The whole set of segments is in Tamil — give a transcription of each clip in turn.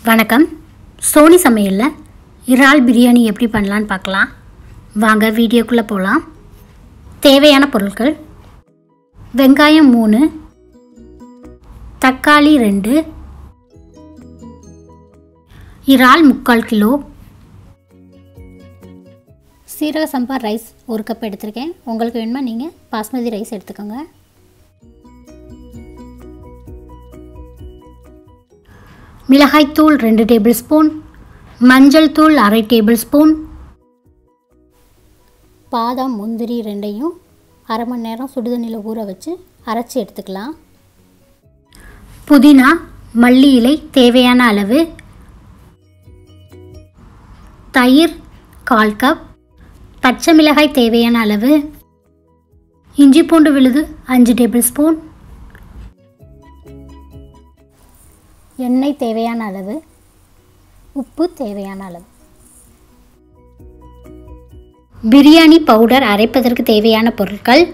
வணக்கம் சோனி சமையலில் இறால் பிரியாணி எப்படி பண்ணலான்னு பார்க்கலாம் வாங்க வீடியோக்குள்ளே போகலாம் தேவையான பொருட்கள் வெங்காயம் மூணு தக்காளி ரெண்டு இறால் முக்கால் கிலோ சீரக சம்பா ரைஸ் ஒரு கப் எடுத்திருக்கேன் உங்களுக்கு வேணுமா நீங்கள் பாஸ்மதி ரைஸ் எடுத்துக்கோங்க மிளகாய்த்தூள் ரெண்டு டேபிள் ஸ்பூன் மஞ்சள் தூள் அரை டேபிள் ஸ்பூன் பாதாம் முந்திரி ரெண்டையும் அரை மணி நேரம் சுடுதண்ணியில் ஊற வச்சு அரைச்சி எடுத்துக்கலாம் புதினா மல்லி இலை தேவையான அளவு தயிர் கால் கப் பச்சை மிளகாய் தேவையான அளவு இஞ்சி பூண்டு விழுது அஞ்சு டேபிள் ஸ்பூன் எண்ணெய் தேவையான அளவு உப்பு தேவையான அளவு பிரியாணி பவுடர் அரைப்பதற்கு தேவையான பொருட்கள்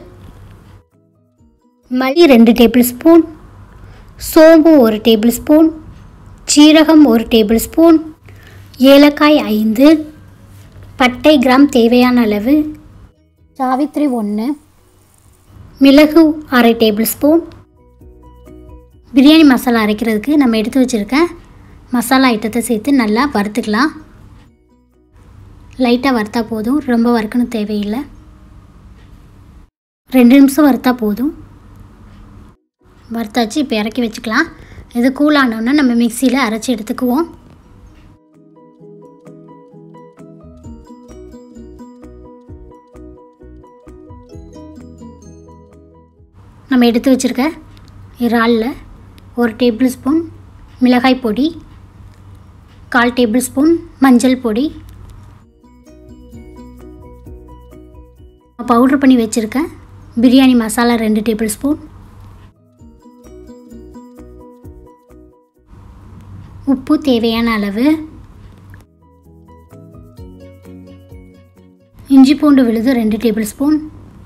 மல்லி ரெண்டு டேபிள் ஸ்பூன் சோம்பு ஒரு டேபிள் ஸ்பூன் சீரகம் ஒரு டேபிள் ஸ்பூன் ஏலக்காய் ஐந்து பட்டை கிராம் தேவையான அளவு சாவித்திரி ஒன்று மிளகு அரை டேபிள் ஸ்பூன் பிரியாணி மசாலா அரைக்கிறதுக்கு நம்ம எடுத்து வச்சுருக்க மசாலா ஐட்டத்தை சேர்த்து நல்லா வறுத்துக்கலாம் லைட்டாக வறுத்தா போதும் ரொம்ப வறுக்கணும் தேவையில்லை ரெண்டு நிமிஷம் வறுத்தா போதும் வறுத்தாச்சு இப்போ இறக்கி வச்சுக்கலாம் இது கூலானோன்னா நம்ம மிக்சியில் அரைச்சி எடுத்துக்குவோம் நம்ம எடுத்து வச்சுருக்க இறாலில் ஒரு டேபிள் ஸ்பூன் மிளகாய் பொடி கால் டேபிள் ஸ்பூன் மஞ்சள் பொடி பவுட்ரு பண்ணி வச்சுருக்கேன் பிரியாணி மசாலா ரெண்டு டேபிள் ஸ்பூன் உப்பு தேவையான அளவு இஞ்சி பூண்டு விழுது ரெண்டு டேபிள் ஸ்பூன்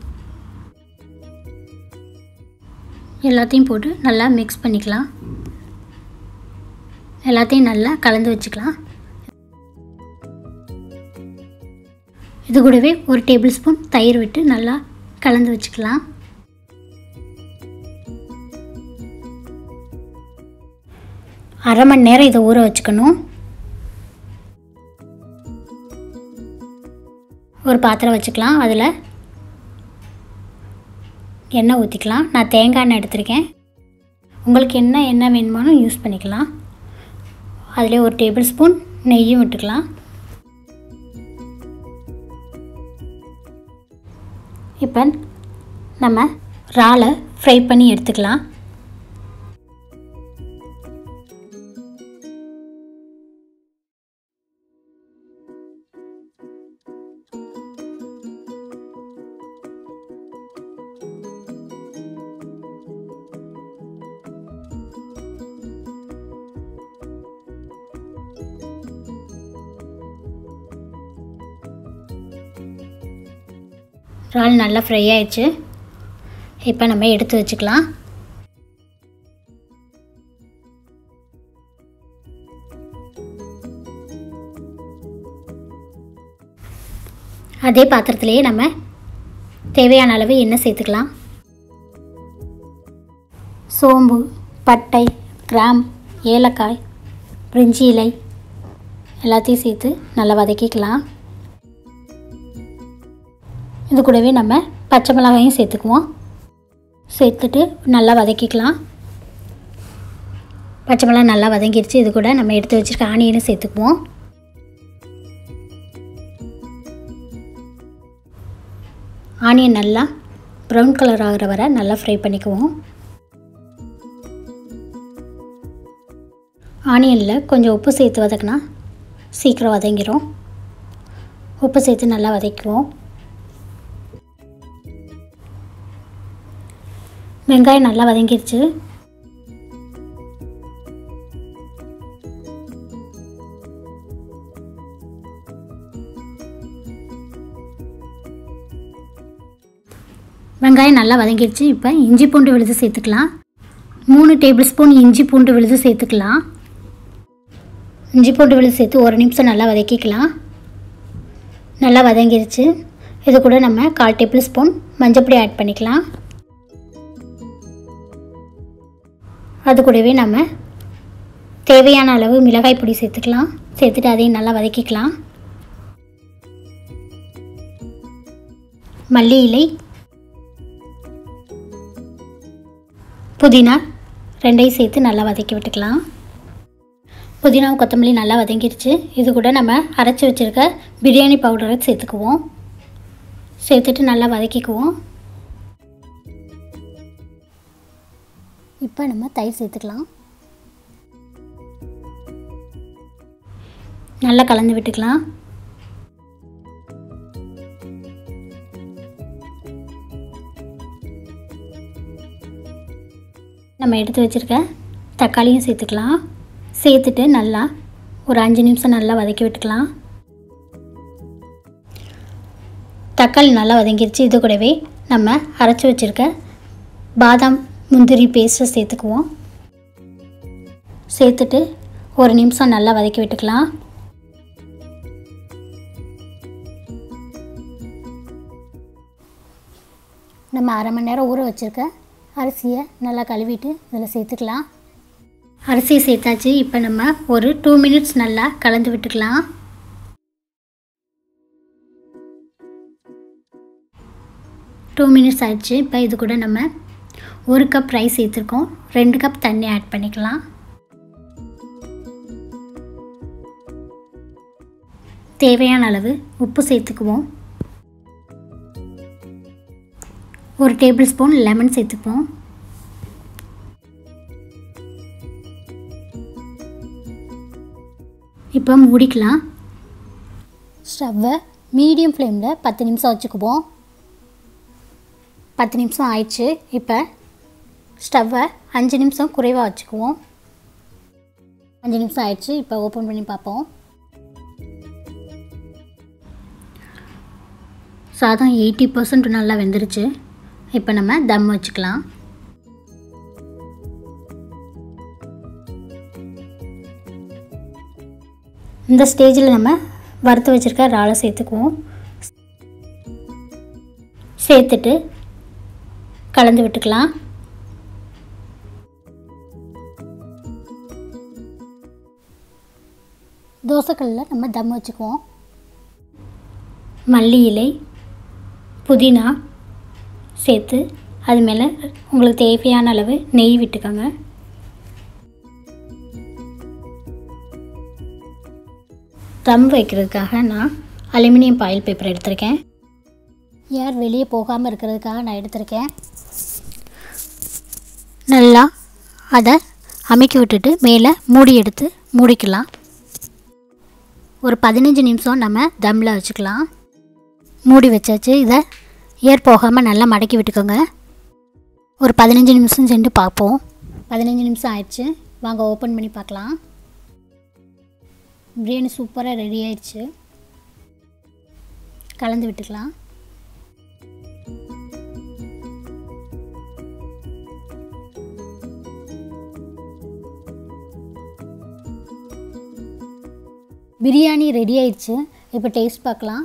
எல்லாத்தையும் போட்டு நல்லா மிக்ஸ் பண்ணிக்கலாம் எல்லாத்தையும் நல்லா கலந்து வச்சுக்கலாம் இது கூடவே ஒரு டேபிள் ஸ்பூன் தயிர் விட்டு நல்லா கலந்து வச்சுக்கலாம் அரை மணி நேரம் இதை ஊற வச்சுக்கணும் ஒரு பாத்திரம் வச்சுக்கலாம் அதில் எண்ணெய் ஊற்றிக்கலாம் நான் தேங்காய் எண்ணெய் எடுத்திருக்கேன் உங்களுக்கு என்ன எண்ணெய் வேணுமானும் யூஸ் பண்ணிக்கலாம் அதில் ஒரு டேபிள் ஸ்பூன் நெய்யும் விட்டுக்கலாம் இப்போ நம்ம இறாலை ஃப்ரை பண்ணி எடுத்துக்கலாம் இறால் நல்லா ஃப்ரை ஆயிடுச்சு இப்போ நம்ம எடுத்து வச்சுக்கலாம் அதே பாத்திரத்திலேயே நம்ம தேவையான அளவு எண்ணெய் சேர்த்துக்கலாம் சோம்பு பட்டை கிராம் ஏலக்காய் பிரிஞ்சி இலை எல்லாத்தையும் சேர்த்து நல்லா வதக்கிக்கலாம் இது கூடவே நம்ம பச்சை மிளகாயும் சேர்த்துக்குவோம் சேர்த்துட்டு நல்லா வதக்கிக்கலாம் பச்சை மிளகா நல்லா வதங்கிருச்சு இது கூட நம்ம எடுத்து வச்சுருக்க ஆனியனும் சேர்த்துக்குவோம் ஆனியன் நல்லா ப்ரௌன் கலர் ஆகிற வரை நல்லா ஃப்ரை பண்ணிக்குவோம் ஆனியனில் கொஞ்சம் உப்பு சேர்த்து வதக்கினா சீக்கிரம் வதங்கிடும் உப்பு சேர்த்து நல்லா வதக்குவோம் வெங்காயம் நல்லா வதங்கிருச்சு வெங்காயம் நல்லா வதங்கிடுச்சு இப்போ இஞ்சி பூண்டு விழுது சேர்த்துக்கலாம் மூணு டேபிள் ஸ்பூன் இஞ்சி பூண்டு விழுது சேர்த்துக்கலாம் இஞ்சி பூண்டு விழுது சேர்த்து ஒரு நிமிஷம் நல்லா வதக்கிக்கலாம் நல்லா வதங்கிருச்சு இது கூட நம்ம கால் டேபிள் ஸ்பூன் மஞ்சப்பொடி ஆட் பண்ணிக்கலாம் அது கூடவே நம்ம தேவையான அளவு மிளகாய் பொடி சேர்த்துக்கலாம் சேர்த்துட்டு அதையும் நல்லா வதக்கிக்கலாம் மல்லி இலை புதினா ரெண்டையும் சேர்த்து நல்லா வதக்கி விட்டுக்கலாம் புதினாவும் கொத்தமல்லி நல்லா வதங்கிருச்சு இது கூட நம்ம அரைச்சி வச்சுருக்க பிரியாணி பவுடரை சேர்த்துக்குவோம் சேர்த்துட்டு நல்லா வதக்கிக்குவோம் இப்போ நம்ம தயிர் சேர்த்துக்கலாம் நல்லா கலந்து விட்டுக்கலாம் நம்ம எடுத்து வச்சுருக்க தக்காளியும் சேர்த்துக்கலாம் சேர்த்துட்டு நல்லா ஒரு அஞ்சு நிமிஷம் நல்லா வதக்கி விட்டுக்கலாம் தக்காளி நல்லா வதங்கிருச்சு இது கூடவே நம்ம அரைச்சி வச்சுருக்க பாதாம் முந்திரி பேஸ்ட்டை சேர்த்துக்குவோம் சேர்த்துட்டு ஒரு நிமிஷம் நல்லா வதக்கி விட்டுக்கலாம் நம்ம அரை மணி நேரம் ஊற வச்சுருக்க அரிசியை நல்லா கழுவிட்டு இதில் சேர்த்துக்கலாம் அரிசியை சேர்த்தாச்சு இப்போ நம்ம ஒரு டூ மினிட்ஸ் நல்லா கலந்து விட்டுக்கலாம் டூ மினிட்ஸ் ஆயிடுச்சு இப்போ இது கூட நம்ம ஒரு கப் ரைஸ் சேர்த்துருக்கோம் ரெண்டு கப் தண்ணி ஆட் பண்ணிக்கலாம் தேவையான அளவு உப்பு சேர்த்துக்குவோம் ஒரு டேபிள் ஸ்பூன் லெமன் சேர்த்துப்போம் இப்போ மூடிக்கலாம் ஸ்டவ்வை மீடியம் ஃப்ளேமில் பத்து நிமிஷம் வச்சுக்குவோம் பத்து நிமிஷம் ஆயிடுச்சு இப்போ ஸ்டவ்வை அஞ்சு நிமிஷம் குறைவாக வச்சுக்குவோம் அஞ்சு நிமிஷம் ஆயிடுச்சு இப்போ ஓப்பன் பண்ணி பார்ப்போம் சாதம் எயிட்டி பர்சன்ட் நல்லா வெந்துருச்சு இப்போ நம்ம தம் வச்சுக்கலாம் இந்த ஸ்டேஜில் நம்ம வறுத்து வச்சுருக்க இறாலை சேர்த்துக்குவோம் சேர்த்துட்டு கலந்து விட்டுக்கலாம் தோசைக்கல்லில் நம்ம தம் வச்சுக்குவோம் மல்லி இலை புதினா சேர்த்து அது மேலே உங்களுக்கு தேவையான அளவு நெய் விட்டுக்கோங்க தம் வைக்கிறதுக்காக நான் அலுமினியம் பாயில் பேப்பர் எடுத்திருக்கேன் ஏர் வெளியே போகாமல் இருக்கிறதுக்காக நான் எடுத்திருக்கேன் நல்லா அதை அமைக்கி விட்டுட்டு மேலே மூடி எடுத்து மூடிக்கலாம் ஒரு பதினஞ்சு நிமிஷம் நம்ம தம்மில் வச்சுக்கலாம் மூடி வச்சாச்சு இதை ஏர் போகாமல் நல்லா மடக்கி விட்டுக்கோங்க ஒரு பதினஞ்சு நிமிஷம் சென்று பார்ப்போம் பதினஞ்சு நிமிஷம் ஆயிடுச்சு வாங்க ஓப்பன் பண்ணி பார்க்கலாம் பிரியாணி சூப்பராக ரெடி ஆயிடுச்சு கலந்து விட்டுக்கலாம் பிரியாணி ரெடி ஆயிடுச்சு இப்போ டேஸ்ட் பார்க்கலாம்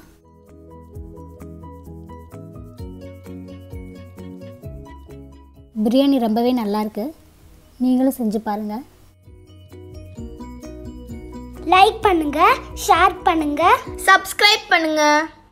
பிரியாணி ரொம்பவே நல்லாயிருக்கு நீங்களும் செஞ்சு பாருங்கள் லைக் பண்ணுங்க ஷேர் பண்ணுங்க சப்ஸ்கிரைப் பண்ணுங்க